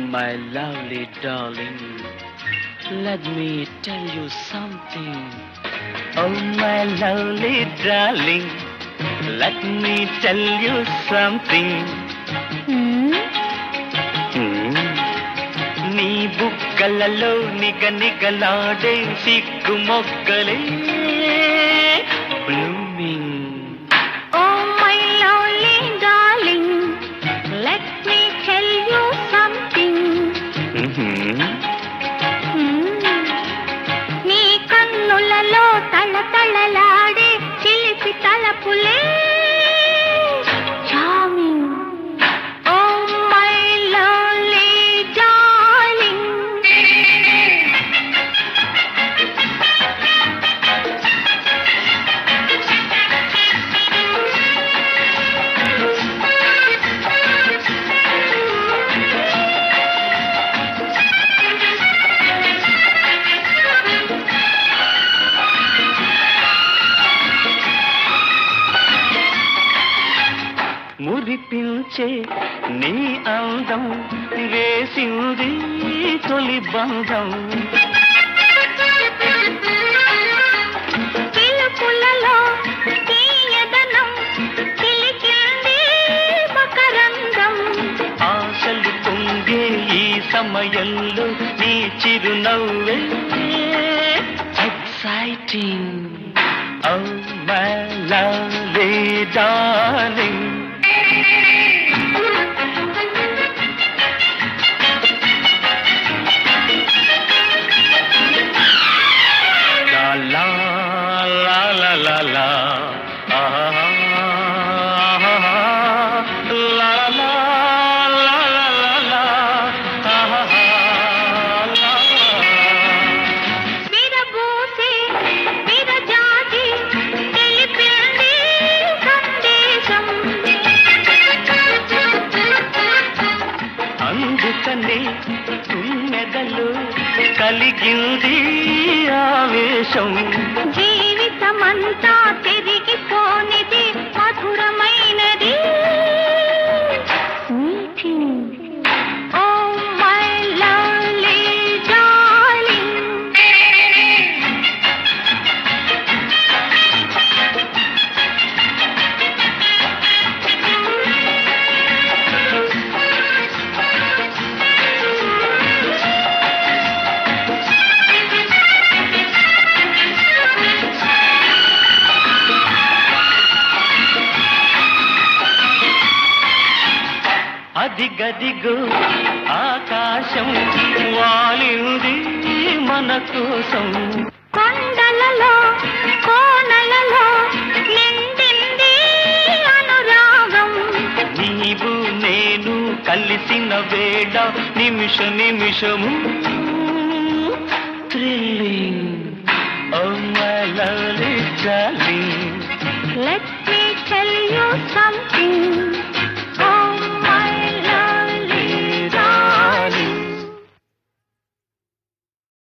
my lovely darling, let me tell you something. Oh, my lovely darling, let me tell you something. హ్మ్? Hmm. నీ బుగ్గలలో నిగ నిగలాడే సిగ్గు మొగ్గలే blooming Oh, my lovely darling, let me tell you something. హ్మ్. నీ కన్నులలో తళతళలాడే చిలిపి తలపులే charming oh my lovely darling మురిపించే నీ అందం వేసింది తొలి బంధం పిలుపులలో తీయదనం చిలికింది మకరందం ఆశలు పొంగే ఈ సమయంలో నీ చిరునవ్వే exciting oh my lovely darling La la la la la la ah, ah, ah, la la la la la la ah, ah, la. విరబూసే విరజాతి తెలిపింది సందేశం అందుకనే తుమ్మెదలు కలిగింది ఆవేశం జీవితమంతా తిరిగిపోనిది మధురమైనది ఓ మై లవ్లీ డార్లింగ్ అదిగదిగో ఆకాశం వాలింది మన కోసం కొండలలో కోనలలో నిండింది అనురాగం నీవు నేను కలిసిన వేళ నిమిష నిమిషము థ్రిల్లింగ్ ఓ మై లవ్లీ